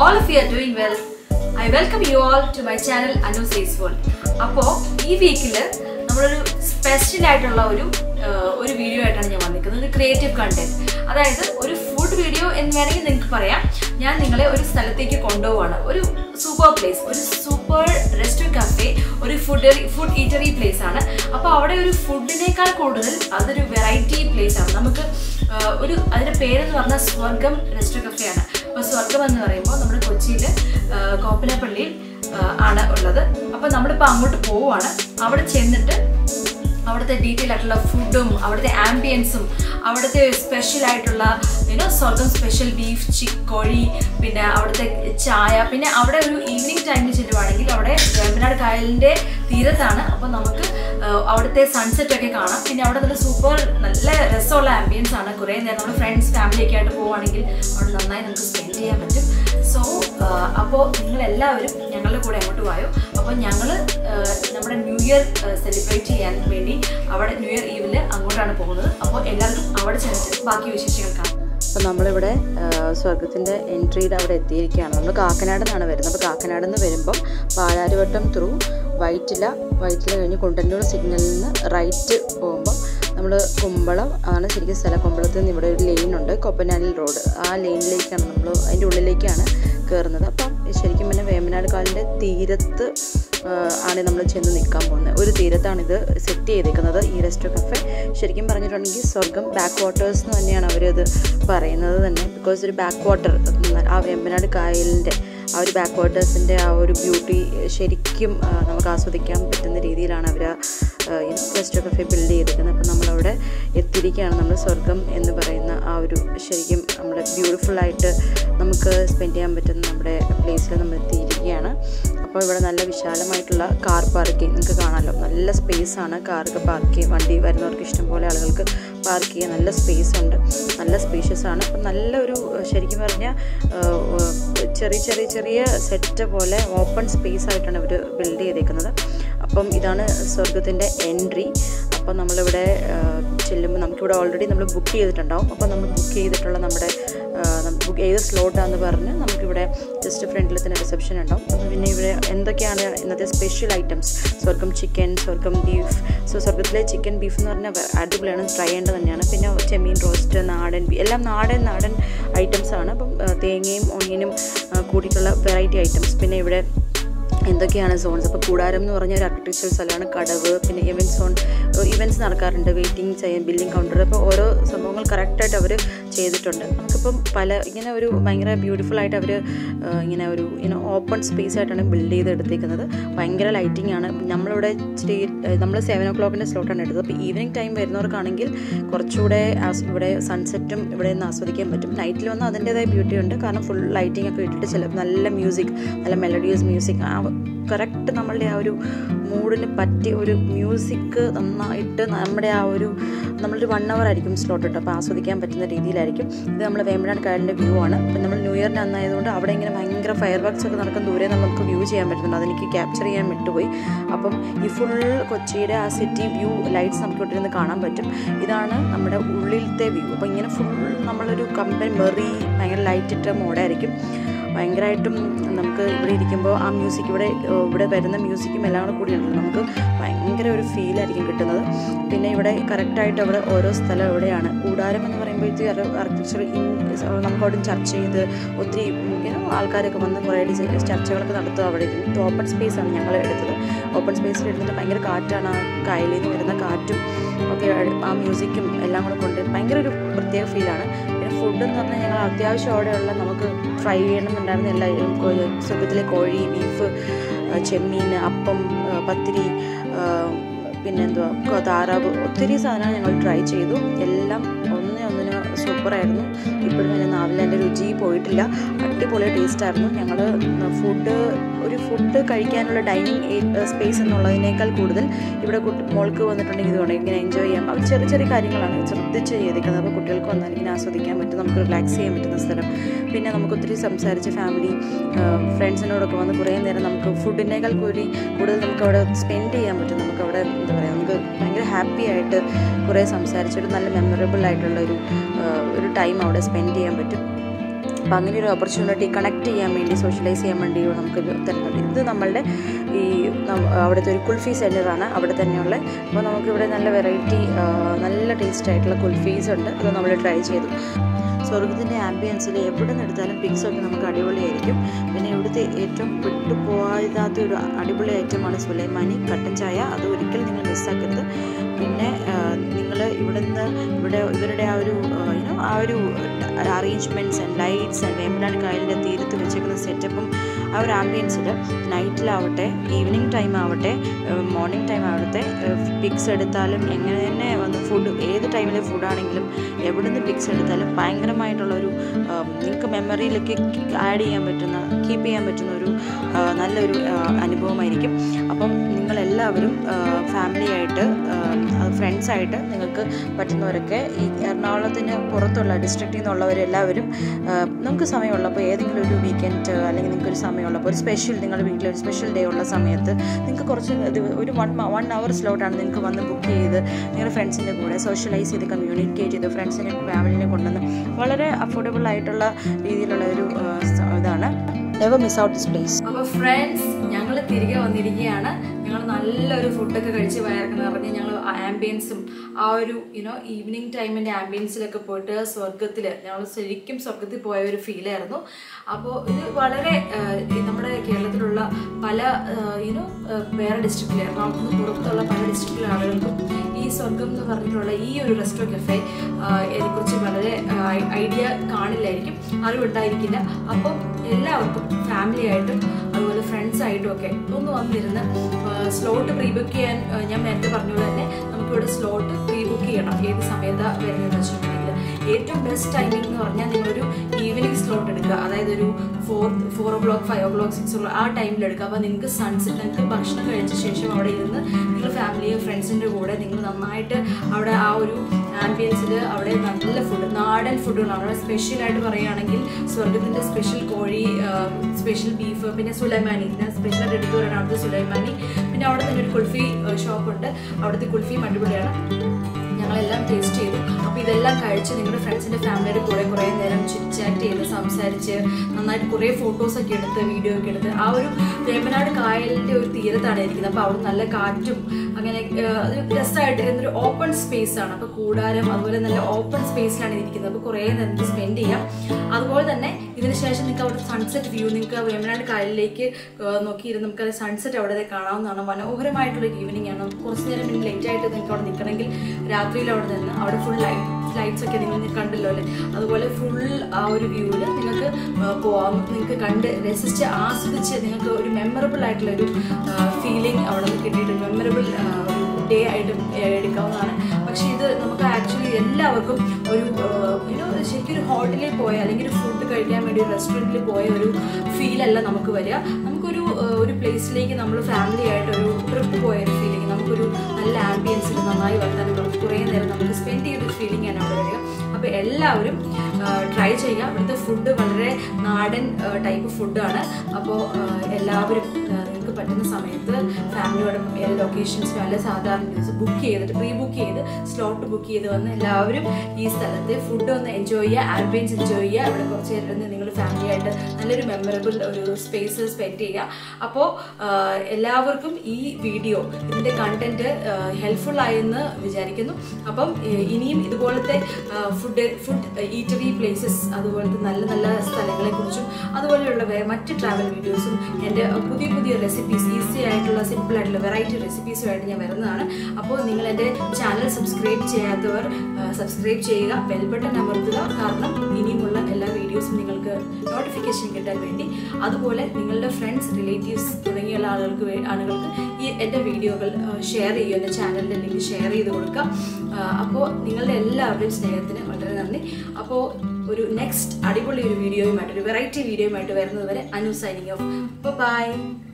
all of you are doing well. I welcome you all to my channel Anu Says World. അപ്പോൾ ഈ വീക്കിൽ നമ്മളൊരു special ആയിട്ടുള്ള ഒരു ആ, ഒരു വീഡിയോ ആയിട്ടാണ് ഞാൻ വന്നിരിക്കുന്നത് ക്രിയേറ്റീവ് കണ്ടന്റ് അതായത് ഒരു ഫുഡ് വീഡിയോ എന്ന് വേണമെങ്കിൽ നിങ്ങൾക്ക് പറയാം ഞാൻ നിങ്ങളെ ഒരു സ്ഥലത്തേക്ക് കൊണ്ടുപോവാണ് ഒരു സൂപ്പർ പ്ലേസ് ഒരു സൂപ്പർ റെസ്റ്റോറൻറ്റ് കഫേ ഒരു ഫുഡ് ഫുഡ് ഈറ്ററി പ്ലേസ് ആണ് അപ്പോൾ അവിടെ ഒരു ഫുഡിനേക്കാൾ കൂടുതൽ അതൊരു വെറൈറ്റി പ്ലേസ് ആണ് നമുക്ക് ആ, ഒരു അതിൻ്റെ പേരെന്ന് പറഞ്ഞാൽ സ്വർഗം റെസ്റ്റോറൻറ്റ് കഫേ ആണ് അപ്പോൾ സ്വർഗം എന്ന് പറയുമ്പോൾ നമ്മുടെ കൊച്ചിയിൽ കോപ്പനപ്പള്ളിയിൽ ആ, ആണ് ഉള്ളത് അപ്പോൾ നമ്മളിപ്പോൾ അങ്ങോട്ട് പോവുകയാണ് അവിടെ ചെന്നിട്ട് അവിടുത്തെ ഡീറ്റെയിൽ ആയിട്ടുള്ള ഫുഡും അവിടുത്തെ ആംബിയൻസും അവിടുത്തെ സ്പെഷ്യൽ ആയിട്ടുള്ള യുനോ സ്വർഗം സ്പെഷ്യൽ ബീഫ് ചിക്ക് കോഴി പിന്നെ അവിടുത്തെ ചായ പിന്നെ അവിടെ ഒരു ഈവനിങ് ടൈമിൽ ചെല്ലുവാണെങ്കിൽ അവിടെ വേമ്പനാട് കായലിൻ്റെ തീരത്താണ് അപ്പോൾ നമുക്ക് ആ, അവിടുത്തെ സൺസെറ്റ് ഒക്കെ കാണാം പിന്നെ അവിടെ നല്ല സൂപ്പർ നല്ല രസമുള്ള ആംബിയൻസ് ആണ് കുറേ നേരം നമ്മുടെ ഫ്രണ്ട്സ് ഫാമിലി ഒക്കെ ആയിട്ട് പോവുകയാണെങ്കിൽ അവിടെ നന്നായി നമുക്ക് സ്പെൻഡ് ചെയ്യാൻ പറ്റും സോ അപ്പോൾ നിങ്ങളെല്ലാവരും ഞങ്ങളുടെ കൂടെ അങ്ങോട്ട് വായോ അപ്പോൾ ഞങ്ങൾ നമ്മുടെ ന്യൂ ഇയർ സെലിബ്രേറ്റ് ചെയ്യാൻ വേണ്ടി അവിടെ ന്യൂ ഇയർ ഈവിൽ അങ്ങോട്ടാണ് പോകുന്നത് അപ്പോൾ എല്ലാവർക്കും അവിടെ ചെന്നിട്ട് ബാക്കി വിശേഷങ്ങൾ കാണാം അപ്പോൾ നമ്മളിവിടെ സ്വർഗത്തിൻ്റെ എൻട്രിയുടെ അവിടെ എത്തിയിരിക്കുകയാണ് നമ്മൾ കാക്കനാട് നിന്നാണ് വരുന്നത് അപ്പോൾ കാക്കനാട് നിന്ന് വരുമ്പം പാലാരിവട്ടം ത്രൂ വൈറ്റില വൈറ്റില കഴിഞ്ഞ് കുണ്ടന്നൂർ സിഗ്നലിൽ നിന്ന് റൈറ്റ് പോകുമ്പം നമ്മൾ കുമ്പളം ആണ് ശരിക്കും സ്ഥലം കുമ്പളത്തിൽ നിന്ന് ഇവിടെ ഒരു ലൈൻ ഉണ്ട് കൊപ്പനാലിൽ റോഡ് ആ ലൈനിലേക്കാണ് നമ്മൾ അതിൻ്റെ ഉള്ളിലേക്കാണ് കയറുന്നത് അപ്പം ശരിക്കും പിന്നെ വേമ്പനാട് കാലിൻ്റെ തീരത്ത് ആ, ആണ് നമ്മൾ ചെന്ന് നിൽക്കാൻ പോകുന്നത് ഒരു തീരത്താണ് ഇത് സെറ്റ് ചെയ്തേക്കുന്നത് ഈ റെസ്റ്റോ കഫേ ശരിക്കും പറഞ്ഞിട്ടുണ്ടെങ്കിൽ സ്വർഗം ബാക്ക് വാട്ടേഴ്സ് എന്ന് തന്നെയാണ് അവരത് പറയുന്നത് തന്നെ ബിക്കോസ് ഒരു ബാക്ക് വാട്ടർ ആ വേമ്പനാട് കായലിൻ്റെ ആ ഒരു ബാക്ക് വാട്ടേഴ്സിൻ്റെ ആ ഒരു ബ്യൂട്ടി ശരിക്കും ആ, നമുക്ക് ആസ്വദിക്കാൻ പറ്റുന്ന രീതിയിലാണ് അവർ ഈ റെസ്റ്റോ കഫേ ബിൽഡ് ചെയ്തിരിക്കുന്നത് അപ്പം നമ്മളവിടെ എത്തിയിരിക്കുകയാണ് നമ്മൾ സ്വർഗം എന്ന് പറയുന്ന ആ ഒരു ശരിക്കും നമ്മുടെ ബ്യൂട്ടിഫുള്ളായിട്ട് നമുക്ക് സ്പെൻഡ് ചെയ്യാൻ പറ്റുന്ന നമ്മുടെ പ്ലേസിൽ നമ്മൾ എത്തിയിരിക്കുകയാണ് അപ്പോൾ ഇവിടെ നല്ല വിശാലമായിട്ടുള്ള കാർ പാർക്കിംഗ് നിങ്ങൾക്ക് കാണാമല്ലോ നല്ല സ്പേസ് ആണ് കാർക്ക് പാർക്ക് ചെയ്യും വണ്ടി വരുന്നവർക്ക് ഇഷ്ടംപോലെ ആളുകൾക്ക് പാർക്ക് ചെയ്യാൻ നല്ല സ്പേസ് ഉണ്ട് നല്ല സ്പേഷ്യസ് ആണ് അപ്പം നല്ലൊരു ശരിക്കും പറഞ്ഞാൽ ചെറിയ ചെറിയ ചെറിയ സെറ്റ് പോലെ ഓപ്പൺ സ്പേസ് ആയിട്ടാണ് ഇവർ ബിൽഡ് ചെയ്തേക്കുന്നത് അപ്പം ഇതാണ് സ്വർഗത്തിൻ്റെ എൻട്രി അപ്പോൾ നമ്മളിവിടെ ചെല്ലുമ്പോൾ നമുക്കിവിടെ ഓൾറെഡി നമ്മൾ ബുക്ക് ചെയ്തിട്ടുണ്ടാവും അപ്പോൾ നമ്മൾ ബുക്ക് ചെയ്തിട്ടുള്ള നമ്മുടെ ബുക്ക് ഏത് സ്ലോട്ടാന്ന് പറഞ്ഞ് നമുക്കിവിടെ ജസ്റ്റ് ഫ്രണ്ടിൽ തന്നെ റിസപ്ഷൻ ഉണ്ടാവും അപ്പോൾ പിന്നെ ഇവിടെ എന്തൊക്കെയാണ് ഇന്നത്തെ സ്പെഷ്യൽ ഐറ്റംസ് സ്വർഗം ചിക്കൻ സ്വർഗം ബീഫ് സോ സ്വർഗത്തിലെ ചിക്കൻ ബീഫ് എന്ന് പറഞ്ഞാൽ വെ- അടിപൊളിയാണ് ട്രൈ ചെയ്യേണ്ടത് തന്നെയാണ് പിന്നെ ചെമ്മീൻ റോസ്റ്റ് നാടൻ ബീ- എല്ലാം നാടൻ നാടൻ ഐറ്റംസ് ആണ് അപ്പം ആ, തേങ്ങയും ഒണിയനും ആ, കൂടിയിട്ടുള്ള വെറൈറ്റി ഐറ്റംസ് പിന്നെ ഇവിടെ എന്തൊക്കെയാണ് സോൺസ് അപ്പോൾ കൂടാരം എന്ന് പറഞ്ഞ ഒരു ആർക്കിടെക്ചറൽ സ്ഥലമാണ് കടവ് പിന്നെ ഇവൻറ്റ് സോൺ ഇവൻറ്റ്സ് നടക്കാറുണ്ട് വെയിറ്റിംഗ് ചെയ്യാൻ ബില്ലിംഗ് കൗണ്ടർ അപ്പോൾ ഓരോ സംഭവങ്ങൾ കറക്റ്റായിട്ട് അവർ ചെയ്തിട്ടുണ്ട് നമുക്കിപ്പം പല ഇങ്ങനെ ഒരു ഭയങ്കര ബ്യൂട്ടിഫുൾ ആയിട്ട് അവർ ഇങ്ങനെ ഒരു ഇങ്ങനെ ഓപ്പൺ സ്പേസ് ആയിട്ടാണ് ബിൽഡ് ചെയ്ത് എടുത്തേക്കുന്നത് ഭയങ്കര ലൈറ്റിംഗ് ആണ് നമ്മളിവിടെ ഇച്ചിരി നമ്മൾ സെവൻ ഓ ക്ലോക്കിൻ്റെ സ്ലോട്ടാണ് എടുത്തത് അപ്പോൾ ഈവനിങ് ടൈം വരുന്നവർക്കാണെങ്കിൽ കുറച്ചുകൂടെ ആസ്- ഇവിടെ സൺസെറ്റും ഇവിടെ നിന്ന് ആസ്വദിക്കാൻ പറ്റും നൈറ്റിൽ വന്ന് അതിൻ്റെതായ ബ്യൂട്ടി ഉണ്ട് കാരണം ഫുൾ ലൈറ്റിംഗ് ഒക്കെ ഇട്ടിട്ട് ചില നല്ല മ്യൂസിക് നല്ല മെലഡിയസ് മ്യൂസിക് ആ കറക്റ്റ് നമ്മളുടെ ആ ഒരു മൂഡിന് പറ്റിയ ഒരു മ്യൂസിക് നന്നായിട്ട് നമ്മുടെ ആ ഒരു നമ്മളൊരു വൺ അവർ ആയിരിക്കും സ്ലോട്ട് ഇട്ട് അപ്പോൾ ആസ്വദിക്കാൻ പറ്റുന്ന രീതിയിലായിരിക്കും ഇത് നമ്മൾ വേമ്പനാട് കായലിൻ്റെ വ്യൂ ആണ് അപ്പം നമ്മൾ ന്യൂ ഇയറിൻ്റെ അന്നായതുകൊണ്ട് അവിടെ ഇങ്ങനെ ഭയങ്കര ഫയർ വർക്ക്സ് ഒക്കെ നടക്കുന്ന ദൂരെ നമുക്ക് വ്യൂ ചെയ്യാൻ പറ്റുന്നുണ്ട് അതെനിക്ക് ക്യാപ്ചർ ചെയ്യാൻ വിട്ടുപോയി അപ്പം ഈ ഫുൾ കൊച്ചിയുടെ ആ സിറ്റി വ്യൂ ലൈറ്റ്സ് നമുക്ക് ഇവിടെ നിന്ന് കാണാൻ പറ്റും ഇതാണ് നമ്മുടെ ഉള്ളിലത്തെ വ്യൂ അപ്പോൾ ഇങ്ങനെ ഫുൾ നമ്മളൊരു കമ്പനി മെറി ഭയങ്കര ലൈറ്റ് ഇട്ട മോഡായിരിക്കും ഭയങ്കരമായിട്ടും നമുക്ക് ഇവിടെ ഇരിക്കുമ്പോൾ ആ മ്യൂസിക് ഇവിടെ ഏഹ്, ഇവിടെ വരുന്ന മ്യൂസിക്കും എല്ലാം കൂടെ കൂടി ഉണ്ടല്ലോ നമുക്ക് ഭയങ്കര ഒരു ഫീലായിരിക്കും കിട്ടുന്നത് പിന്നെ ഇവിടെ കറക്റ്റായിട്ട് അവിടെ ഓരോ സ്ഥലം എവിടെയാണ് കൂടാരം എന്ന് പറയുമ്പോഴത്തേക്ക് ആർക്കിടെക്ചർ ഇൻ നമുക്ക് അവിടെ ചർച്ച ചെയ്ത് ഒത്തിരി ഇങ്ങനെ ആൾക്കാരൊക്കെ വന്ന് കുറേ ഡിസൈൻ ചർച്ചകളൊക്കെ നടത്തുക അവിടെ ഇരുന്ന് ഓപ്പൺ സ്പേസ് ആണ് ഞങ്ങൾ എടുത്തത് ഓപ്പൺ സ്പേസിൽ ഇരുന്നിട്ട് ഭയങ്കര കാറ്റാണ് ആ കായലിൽ നിന്ന് വരുന്ന കാറ്റും ഒക്കെ ആ മ്യൂസിക്കും എല്ലാം കൂടെ കൊണ്ട് ഭയങ്കര ഒരു പ്രത്യേക ഫീലാണ് പിന്നെ ഫുഡ് എന്ന് പറഞ്ഞാൽ ഞങ്ങൾ അത്യാവശ്യം അവിടെയുള്ള നമുക്ക് ഫ്രൈ ചെയ്യണമെന്നുണ്ടായിരുന്ന എല്ലാ കോ- സ്വർഗത്തിലെ കോഴി ബീഫ് ആ, ചെമ്മീൻ അപ്പം ആ, പത്തിരി ആ, പിന്നെന്തുവാ കൊ- താറാവ് ഒത്തിരി സാധനങ്ങൾ ഞങ്ങൾ ട്രൈ ചെയ്തു എല്ലാം ഒന്നേ ഒന്നിന് സൂപ്പറായിരുന്നു ഇപ്പോഴും എൻ്റെ നാവിൽ എൻ്റെ രുചി പോയിട്ടില്ല അടിപൊളി ടേസ്റ്റായിരുന്നു ഞങ്ങൾ ഫുഡ് ഒരു ഫുഡ് കഴിക്കാനുള്ള ഡൈനിങ് സ്പേസ് എന്നുള്ളതിനേക്കാൾ കൂടുതൽ ഇവിടെ കുട്ടി മോൾക്ക് വന്നിട്ടുണ്ടെങ്കിൽ ഇതുകൊണ്ട് ഇങ്ങനെ എൻജോയ് ചെയ്യാം അവർ ചെറിയ ചെറിയ കാര്യങ്ങളാണ് ശ്രദ്ധിച്ച് ചെയ്തേക്കുന്നത് അപ്പോൾ കുട്ടികൾക്ക് വന്നാൽ ഇങ്ങനെ ആസ്വദിക്കാൻ പറ്റും നമുക്ക് റിലാക്സ് ചെയ്യാൻ പറ്റുന്ന സ്ഥലം പിന്നെ നമുക്ക് ഒത്തിരി സംസാരിച്ച് ഫാമിലി ഫ്രണ്ട്സിനോടൊക്കെ വന്ന് കുറേ നേരം നമുക്ക് ഫുഡിനേക്കാൾ കൂടി കൂടുതൽ നമുക്ക് അവിടെ സ്പെൻഡ് ചെയ്യാൻ പറ്റും നമുക്ക് അവിടെ എന്താ പറയുക നമുക്ക് ഭയങ്കര ഹാപ്പി ആയിട്ട് കുറേ സംസാരിച്ചൊരു നല്ല മെമ്മറബിൾ ആയിട്ടുള്ള ഒരു ആ, ഒരു ടൈം അവിടെ സ്പെൻഡ് ചെയ്യാൻ പറ്റും അപ്പോൾ അങ്ങനെ ഒരു ഓപ്പർച്യൂണിറ്റി കണക്ട് ചെയ്യാൻ വേണ്ടി സോഷ്യലൈസ് ചെയ്യാൻ വേണ്ടി നമുക്ക് ഇത് തരുന്നുണ്ട് ഇത് നമ്മളുടെ ഈ നം- അവിടുത്തെ ഒരു കുൽഫി സെൻറ്ററാണ് അവിടെ തന്നെയുള്ള അപ്പോൾ നമുക്കിവിടെ നല്ല വെറൈറ്റി നല്ല ടേസ്റ്റ് ആയിട്ടുള്ള കുൽഫീസ് ഉണ്ട് അത് നമ്മൾ ട്രൈ ചെയ്തു സ്വർഗത്തിൻ്റെ ആംബിയൻസിൽ എവിടെ നിന്ന് എടുത്താലും pics ഒക്കെ നമുക്ക് അടിപൊളിയായിരിക്കും പിന്നെ ഇവിടുത്തെ ഏറ്റവും വിട്ടു പോകാത്ത ഒരു അടിപൊളി ഐറ്റമാണ് സുലൈമാനി കട്ടൻ ചായ അത് ഒരിക്കലും നിങ്ങൾ മിസ്സാക്കരുത് പിന്നെ നിങ്ങൾ ഇവിടെ നിന്ന് ഇവിടെ ഇവരുടെ ആ ഒരു യുനോ ആ ഒരു arrangements and lights and Vembanad കായലിൻ്റെ തീരത്ത് വെച്ചേക്കുന്ന സെറ്റപ്പും ആ ഒരു ആംബിയൻസിൽ നൈറ്റിലാവട്ടെ ഈവനിങ് ടൈം ആവട്ടെ മോർണിംഗ് ടൈം ആവട്ടെ പിക്സ് എടുത്താലും എങ്ങനെ തന്നെ വന്ന് ഫുഡ് ഏത് ടൈമിലെ ഫുഡാണെങ്കിലും എവിടെ നിന്ന് പിക്സ് എടുത്താലും ഭയങ്കരമായിട്ടുള്ളൊരു നിങ്ങൾക്ക് മെമ്മറിയിലേക്ക് ആഡ് ചെയ്യാൻ പറ്റുന്ന കീപ്പ് ചെയ്യാൻ പറ്റുന്ന ഒരു ആ, നല്ലൊരു ആ, അനുഭവമായിരിക്കും അപ്പം നിങ്ങളെല്ലാവരും ഫാമിലിയായിട്ട് ഫ്രണ്ട്സായിട്ട് നിങ്ങൾക്ക് പറ്റുന്നവരൊക്കെ ഈ എറണാകുളത്തിന് പുറത്തുള്ള ഡിസ്ട്രിക്റ്റിൽ നിന്നുള്ളവരെല്ലാവരും ആ, നമുക്ക് സമയമുള്ളപ്പോൾ ഏതെങ്കിലും ഒരു വീക്കെൻഡ് അല്ലെങ്കിൽ നിങ്ങൾക്ക് ഒരു സമയമുള്ളപ്പോൾ ഒരു സ്പെഷ്യൽ നിങ്ങളുടെ വീട്ടിൽ ഒരു സ്പെഷ്യൽ ഡേ ഉള്ള സമയത്ത് നിങ്ങൾക്ക് കുറച്ച് ദിവ- ഒരു വൺ വൺ അവർ സ്ലോട്ടാണ് നിങ്ങൾക്ക് വന്ന് ബുക്ക് ചെയ്ത് നിങ്ങളുടെ ഫ്രണ്ട്സിൻ്റെ കൂടെ സോഷ്യലൈസ് ചെയ്ത് കമ്മ്യൂണിക്കേറ്റ് ചെയ്ത് ഫ്രണ്ട്സിനെ ഫാമിലിനെ കൊണ്ടുവന്ന് വളരെ അഫോർഡബിൾ ആയിട്ടുള്ള രീതിയിലുള്ള ഒരു ആ, സ- ഇതാണ് never miss out this place അപ്പോൾ ഫ്രണ്ട്സ് ഞങ്ങൾ തിരികെ വന്നിരിക്കുകയാണ് ഞങ്ങൾ നല്ലൊരു ഫുഡൊക്കെ കഴിച്ച് വയറൊക്കെ നിറഞ്ഞ് ഞങ്ങൾ ആംബിയൻസും ആ ഒരു യുനോ ഈവനിങ് ടൈമിൻ്റെ ആംബിയൻസിലൊക്കെ പോയിട്ട് സ്വർഗത്തിൽ ഞങ്ങൾ ശരിക്കും സ്വർഗത്തിൽ പോയ ഒരു ഫീലായിരുന്നു അപ്പോൾ ഇത് വളരെ ആഹ്, ഈ നമ്മുടെ കേരളത്തിലുള്ള പല യുനോ വേറെ ഡിസ്ട്രിക്റ്റിൽ എറണാകുളത്ത് നിന്ന് പുറത്തുള്ള പല ഡിസ്ട്രിക്റ്റിലെ ആളുകൾക്കും ഈ സ്വർഗം എന്ന് പറഞ്ഞിട്ടുള്ള ഈ ഒരു റെസ്റ്റോറൻറ്റ് കഫേ ഇതിനെക്കുറിച്ച് വളരെ ആഹ്, ഐഡിയ കാണില്ലായിരിക്കും അറിവുണ്ടായിരിക്കില്ല അപ്പം എല്ലാവർക്കും ഫാമിലി ആയിട്ടും അതുപോലെ ഫ്രണ്ട്സ് ആയിട്ടും ഒക്കെ ഒന്ന് വന്നിരുന്ന് സ്ലോട്ട് പ്രീ ബുക്ക് ചെയ്യാൻ ആ, ഞാൻ നേരത്തെ പറഞ്ഞ പോലെ തന്നെ നമുക്കിവിടെ സ്ലോട്ട് പ്രീ ബുക്ക് ചെയ്യണം ഏത് സമയത്താണ് വരുന്നതെന്ന് വെച്ചിട്ടുണ്ടെങ്കിൽ ഏറ്റവും ബെസ്റ്റ് ടൈമിംഗ് എന്ന് പറഞ്ഞാൽ നിങ്ങളൊരു ഈവനിങ് സ്ലോട്ട് എടുക്കുക അതായത് ഒരു four four o'clock five o'clock six o'clock ആ ടൈമിൽ എടുക്കുക അപ്പോൾ നിങ്ങൾക്ക് സൺസെറ്റ് നിങ്ങൾക്ക് ഭക്ഷണം കഴിച്ച ശേഷം അവിടെ ഇരുന്ന് നിങ്ങൾ ഫാമിലി ഫ്രണ്ട്സിൻ്റെ കൂടെ നിങ്ങൾ നന്നായിട്ട് അവിടെ ആ ഒരു ആംബിയൻസിൽ അവിടെ നല്ല ഫുഡ് നാടൻ ഫുഡുകളാണ് അവിടെ സ്പെഷ്യലായിട്ട് പറയുകയാണെങ്കിൽ സ്വർഗത്തിൻ്റെ സ്പെഷ്യൽ കോഴി സ്പെഷ്യൽ ബീഫ് പിന്നെ സുലൈമാനി ഞാൻ സ്പെഷ്യലായിട്ട് എടുത്തു പറയുകയാണ് അവിടുത്തെ സുലൈമാനി പിന്നെ അവിടെ തന്നെ ഒരു കുൽഫി ഷോപ്പുണ്ട് അവിടുത്തെ കുൽഫിയും അടിപൊളിയാണ് ഞങ്ങളെല്ലാം ടേസ്റ്റ് ചെയ്തു അപ്പോൾ ഇതെല്ലാം കഴിച്ച് നിങ്ങളുടെ ഫ്രണ്ട്സിൻ്റെ ഫാമിലിയുടെ കൂടെ കുറേ നേരം ചാറ്റ് ചെയ്ത് സംസാരിച്ച് നന്നായിട്ട് കുറേ ഫോട്ടോസൊക്കെ എടുത്ത് വീഡിയോ ഒക്കെ എടുത്ത് ആ ഒരു വേമ്പനാട് കായലിൻ്റെ ഒരു തീരത്താണ് ഇരിക്കുന്നത് അപ്പോൾ അവിടെ നല്ല കാറ്റും അങ്ങനെ ആ, ഒരു രസമായിട്ടിരുന്ന ഒരു ഓപ്പൺ സ്പേസ് ആണ് അപ്പോൾ കൂടാരം അതുപോലെ നല്ല ഓപ്പൺ സ്പേസിലാണ് ഇരിക്കുന്നത് അപ്പോൾ കുറേ നേരം സ്പെൻഡ് ചെയ്യാം അതുപോലെ തന്നെ ഇതിന് ശേഷം നിങ്ങൾക്ക് അവിടെ സൺസെറ്റ് വ്യൂ നിങ്ങൾക്ക് വേമ്പനാട് കായലിലേക്ക് ആ, നോക്കിയിരുന്ന് നമുക്ക് അത് സൺസെറ്റ് അവിടെ കാണാവുന്നതാണ് മനോഹരമായിട്ടുള്ള ഒരു ഈവനിങ് ആണ് നമുക്ക് കുറച്ച് നേരം പിന്നെ ലേറ്റ് ആയിട്ട് നിങ്ങൾക്ക് അവിടെ നിൽക്കണമെങ്കിൽ രാത്രിയിൽ അവിടെ നിന്ന് അവിടെ ഫുൾ ലൈറ്റ് ലൈറ്റ്സ് ഒക്കെ നിങ്ങൾ കണ്ടല്ലോ അല്ലേ അതുപോലെ ഫുൾ ആ ഒരു വ്യൂവിൽ നിങ്ങൾക്ക് ആ, പോവാം നിങ്ങൾക്ക് കണ്ട് രസിച്ച് ആസ്വദിച്ച് നിങ്ങൾക്ക് ഒരു മെമ്മറബിൾ ആയിട്ടുള്ള ഒരു ഫീലിംഗ് അവിടെ നിന്ന് കിട്ടിയിട്ട് മെമ്മറബിൾ ഒരു ഡേ ആയിട്ട് എടുക്കാവുന്നതാണ് പക്ഷേ ഇത് നമുക്ക് ആക്ച്വലി എല്ലാവർക്കും ഒരു യുനോ ശരിക്കും ഒരു ഹോട്ടലിൽ പോയ അല്ലെങ്കിൽ ഒരു ഫുഡ് കഴിക്കാൻ വേണ്ടി ഒരു റെസ്റ്റോറൻറ്റിൽ പോയ ഒരു ഫീലല്ല നമുക്ക് വരിക നമുക്കൊരു ആ, ഒരു പ്ലേസിലേക്ക് നമ്മൾ ഫാമിലി ആയിട്ട് ഒരു ട്രിപ്പ് പോയ ഒരു ഫീലിംഗ് നമുക്കൊരു നല്ല ആംബിയൻസിൽ നന്നായി വർത്താനം നമുക്ക് കുറേ നേരം നമുക്ക് സ്പെൻഡ് ചെയ്തൊരു ഫീലിംഗ് ആണ് അവിടെ വരിക അപ്പോൾ എല്ലാവരും ട്രൈ ചെയ്യുക ഇവിടുത്തെ ഫുഡ് വളരെ നാടൻ ടൈപ്പ് ഫുഡാണ് അപ്പോൾ എല്ലാവരും ആ, നിങ്ങൾക്ക് പറ്റുന്ന സമയത്ത് ഫാമിലിയോടൊപ്പം ഏത് ലൊക്കേഷൻസിലും അല്ല സാധാരണ ദിവസം ബുക്ക് ചെയ്തിട്ട് പ്രീ ബുക്ക് ചെയ്ത് സ്ലോട്ട് ബുക്ക് ചെയ്ത് വന്ന് എല്ലാവരും ഈ സ്ഥലത്തെ ഫുഡ് ഒന്ന് എൻജോയ് ചെയ്യുക ആംബിയൻസ് എൻജോയ് ചെയ്യുക ഇവിടെ കുറച്ച് നേരം ഇരുന്ന് നിങ്ങൾ ഫാമിലിയായിട്ട് നല്ലൊരു മെമ്മറബിൾ ഒരു സ്പേസ് സ്പെൻഡ് ചെയ്യുക അപ്പോൾ എല്ലാവർക്കും ഈ വീഡിയോ ഇതിൻ്റെ കണ്ടന്റ് ഹെൽപ്ഫുൾ ആയെന്ന് വിചാരിക്കുന്നു അപ്പം ഏഹ്, ഇനിയും ഇതുപോലത്തെ ഫുഡ് ഫുഡ് ഈറ്ററി പ്ലേസസ് അതുപോലത്തെ നല്ല നല്ല സ്ഥലങ്ങളെക്കുറിച്ചും അതുപോലെയുള്ള വേ- മറ്റ് ട്രാവൽ വീഡിയോസും എൻ്റെ പുതിയ പുതിയ റെസിപ്പീസ് ഈസി ആയിട്ടുള്ള സിമ്പിൾ ആയിട്ടുള്ള വെറൈറ്റി റെസിപ്പീസുമായിട്ട് ഞാൻ വരുന്നതാണ് അപ്പോൾ നിങ്ങൾ എൻ്റെ ചാനൽ സബ്സ്ക്രൈബ് ചെയ്യാത്തവർ സബ്സ്ക്രൈബ് ചെയ്യുക ബെൽ ബട്ടൺ അമർത്തുക കാരണം ഇനിയുമുള്ള എല്ലാ വീഡിയോസും നിങ്ങൾക്ക് നോട്ടിഫിക്കേഷൻ കിട്ടാൻ വേണ്ടി അതുപോലെ നിങ്ങളുടെ ഫ്രണ്ട്സ് റിലേറ്റീവ്സ് തുടങ്ങിയുള്ള ആളുകൾക്ക് വേ- ആളുകൾക്ക് ഈ എൻ്റെ വീഡിയോകൾ ഷെയർ ചെയ്യുക എൻ്റെ ചാനലിൻ്റെ ലിങ്ക് ഷെയർ ചെയ്ത് കൊടുക്കുക അപ്പോൾ നിങ്ങളുടെ എല്ലാവരുടെയും സ്നേഹത്തിന് വളരെ നന്ദി അപ്പോൾ ഒരു നെക്സ്റ്റ് അടിപൊളി ഒരു വീഡിയോയുമായിട്ട് ഒരു വെറൈറ്റി വീഡിയോയുമായിട്ട് വരുന്നത് വരെ അനു സൈനിങ് ഓഫ് ബൈ